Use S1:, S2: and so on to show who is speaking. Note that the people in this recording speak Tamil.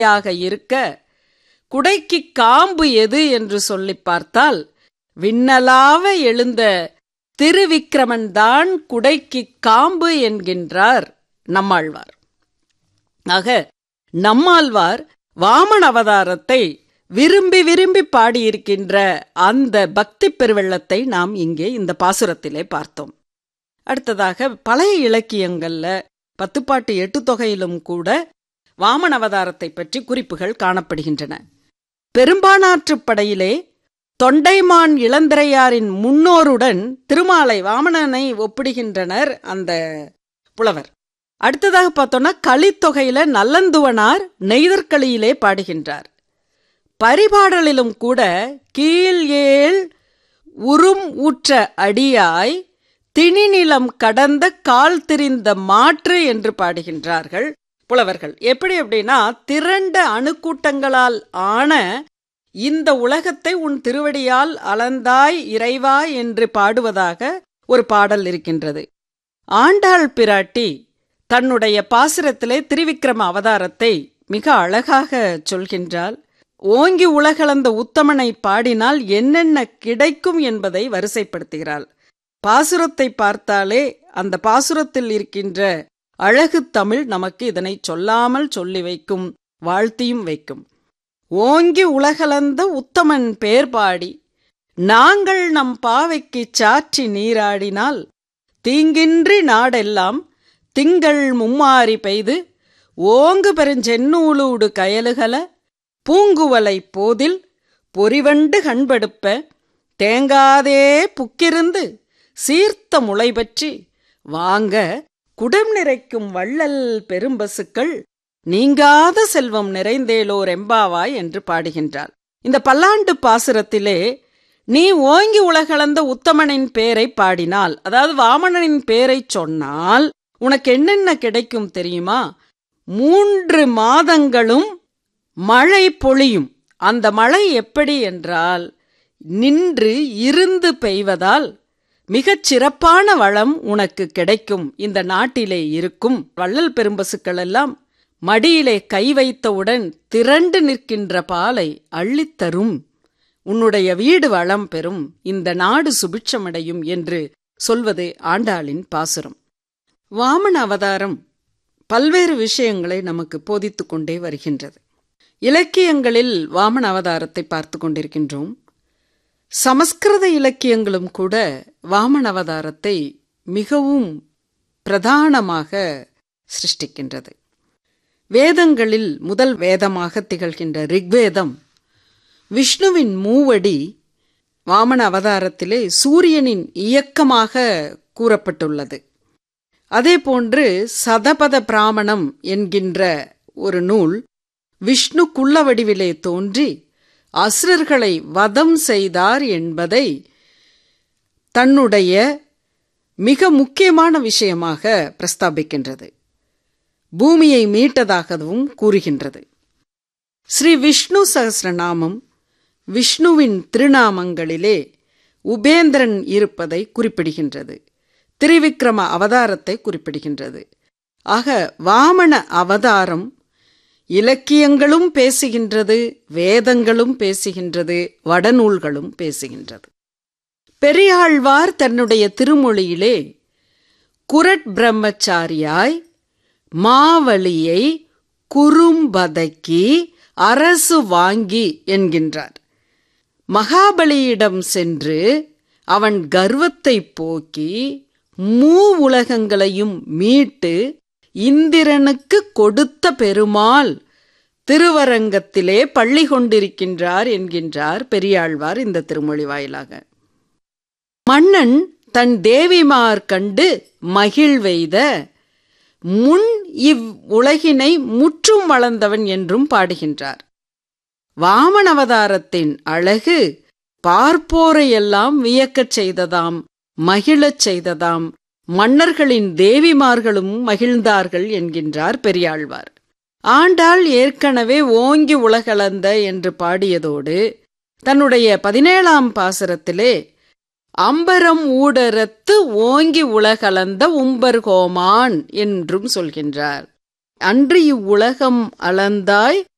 S1: யாக இருக்க குடைக்கு காம்பு எது என்று சொல்லிப் பார்த்தால் விண்ணலாவ எழுந்த திருவிக்கிரமன்தான் குடைக்கு காம்பு என்கின்றார் நம்மாழ்வார் ஆக நம்மாழ்வார் வாமன் அவதாரத்தை விரும்பி விரும்பி பாடியிருக்கின்ற அந்த பக்தி பெருவெள்ளத்தை நாம் இங்கே இந்த பாசுரத்திலே பார்த்தோம் அடுத்ததாக பழைய இலக்கியங்கள்ல பத்துப்பாட்டு எட்டு தொகையிலும் கூட வாமன் அவதாரத்தை பற்றி குறிப்புகள் காணப்படுகின்றன பெரும்பானாற்றுப் படையிலே தொண்டைமான் இளந்திரையாரின் முன்னோருடன் திருமாலை வாமனனை ஒப்பிடுகின்றனர் அந்த புலவர் அடுத்ததாக பார்த்தோம்னா களித்தொகையில நல்லந்துவனார் நெய்தற்களியிலே பாடுகின்றார் பரிபாடலிலும் கூட கீழ் ஏழ் உரும் ஊற்ற அடியாய் திணிநிலம் கடந்த கால் திரிந்த மாற்று என்று பாடுகின்றார்கள் புலவர்கள் எப்படி அப்படின்னா திரண்ட அணுக்கூட்டங்களால் ஆன இந்த உலகத்தை உன் திருவடியால் அளந்தாய் இறைவா என்று பாடுவதாக ஒரு பாடல் இருக்கின்றது ஆண்டாள் பிராட்டி தன்னுடைய பாசுரத்திலே திருவிக்கிரம அவதாரத்தை மிக அழகாக சொல்கின்றாள் ஓங்கி உலகளந்த உத்தமனை பாடினால் என்னென்ன கிடைக்கும் என்பதை வரிசைப்படுத்துகிறாள் பாசுரத்தை பார்த்தாலே அந்த பாசுரத்தில் இருக்கின்ற அழகு தமிழ் நமக்கு இதனை சொல்லாமல் சொல்லி வைக்கும் வாழ்த்தியும் வைக்கும் ஓங்கி உலகளந்த உத்தமன் பேர் பாடி நாங்கள் நம் பாவைக்கு சாற்றி நீராடினால் தீங்கின்றி நாடெல்லாம் திங்கள் மும்மாரி பெய்து ஓங்கு பெருஞ்சென்னூலூடு கயலுகல பூங்குவலை போதில் பொறிவண்டு கண்படுப்ப தேங்காதே புக்கிருந்து சீர்த்த முளை பற்றி வாங்க குடம் நிறைக்கும் வள்ளல் பெரும்பசுக்கள் நீங்காத செல்வம் நிறைந்தேலோர் எம்பாவாய் என்று பாடுகின்றாள் இந்த பல்லாண்டு பாசுரத்திலே நீ ஓங்கி உலகளந்த உத்தமனின் பேரை பாடினால் அதாவது வாமனனின் பேரை சொன்னால் உனக்கு என்னென்ன கிடைக்கும் தெரியுமா மூன்று மாதங்களும் மழை பொழியும் அந்த மழை எப்படி என்றால் நின்று இருந்து பெய்வதால் மிகச் சிறப்பான வளம் உனக்கு கிடைக்கும் இந்த நாட்டிலே இருக்கும் வள்ளல் பெரும்பசுக்கள் எல்லாம் மடியிலே கை வைத்தவுடன் திரண்டு நிற்கின்ற பாலை அள்ளித்தரும் உன்னுடைய வீடு வளம் பெறும் இந்த நாடு சுபிட்சமடையும் என்று சொல்வது ஆண்டாளின் பாசுரம் வாமன அவதாரம் பல்வேறு விஷயங்களை நமக்கு போதித்துக் கொண்டே வருகின்றது இலக்கியங்களில் வாமன அவதாரத்தை பார்த்து கொண்டிருக்கின்றோம் சமஸ்கிருத இலக்கியங்களும் கூட வாமன அவதாரத்தை மிகவும் பிரதானமாக சிருஷ்டிக்கின்றது வேதங்களில் முதல் வேதமாக திகழ்கின்ற ரிக்வேதம் விஷ்ணுவின் மூவடி வாமன அவதாரத்திலே சூரியனின் இயக்கமாக கூறப்பட்டுள்ளது அதேபோன்று சதபத பிராமணம் என்கின்ற ஒரு நூல் விஷ்ணு குள்ள வடிவிலே தோன்றி அசுரர்களை வதம் செய்தார் என்பதை தன்னுடைய மிக முக்கியமான விஷயமாக பிரஸ்தாபிக்கின்றது பூமியை மீட்டதாகவும் கூறுகின்றது ஸ்ரீ விஷ்ணு சகசிரநாமம் விஷ்ணுவின் திருநாமங்களிலே உபேந்திரன் இருப்பதை குறிப்பிடுகின்றது திரிவிக்ரம அவதாரத்தை குறிப்பிடுகின்றது ஆக வாமன அவதாரம் இலக்கியங்களும் பேசுகின்றது வேதங்களும் பேசுகின்றது வடநூல்களும் பேசுகின்றது பெரியாழ்வார் தன்னுடைய திருமொழியிலே குரட் பிரம்மச்சாரியாய் மாவலியை குறும்பதக்கி அரசு வாங்கி என்கின்றார் மகாபலியிடம் சென்று அவன் கர்வத்தை போக்கி மூ உலகங்களையும் மீட்டு இந்திரனுக்கு கொடுத்த பெருமாள் திருவரங்கத்திலே பள்ளி கொண்டிருக்கின்றார் என்கின்றார் பெரியாழ்வார் இந்த திருமொழி வாயிலாக மன்னன் தன் தேவிமார் கண்டு மகிழ்வெய்த முன் இவ் உலகினை முற்றும் வளர்ந்தவன் என்றும் பாடுகின்றார் வாமனவதாரத்தின் அழகு பார்ப்போரையெல்லாம் வியக்கச் செய்ததாம் மகிழச் செய்ததாம் மன்னர்களின் தேவிமார்களும் மகிழ்ந்தார்கள் என்கின்றார் பெரியாழ்வார் ஆண்டாள் ஏற்கனவே ஓங்கி உலகளந்த என்று பாடியதோடு தன்னுடைய பதினேழாம் பாசரத்திலே அம்பரம் ஊடரத்து ஓங்கி உலகளந்த உம்பர்கோமான் என்றும் சொல்கின்றார் அன்று இவ்வுலகம் அளந்தாய்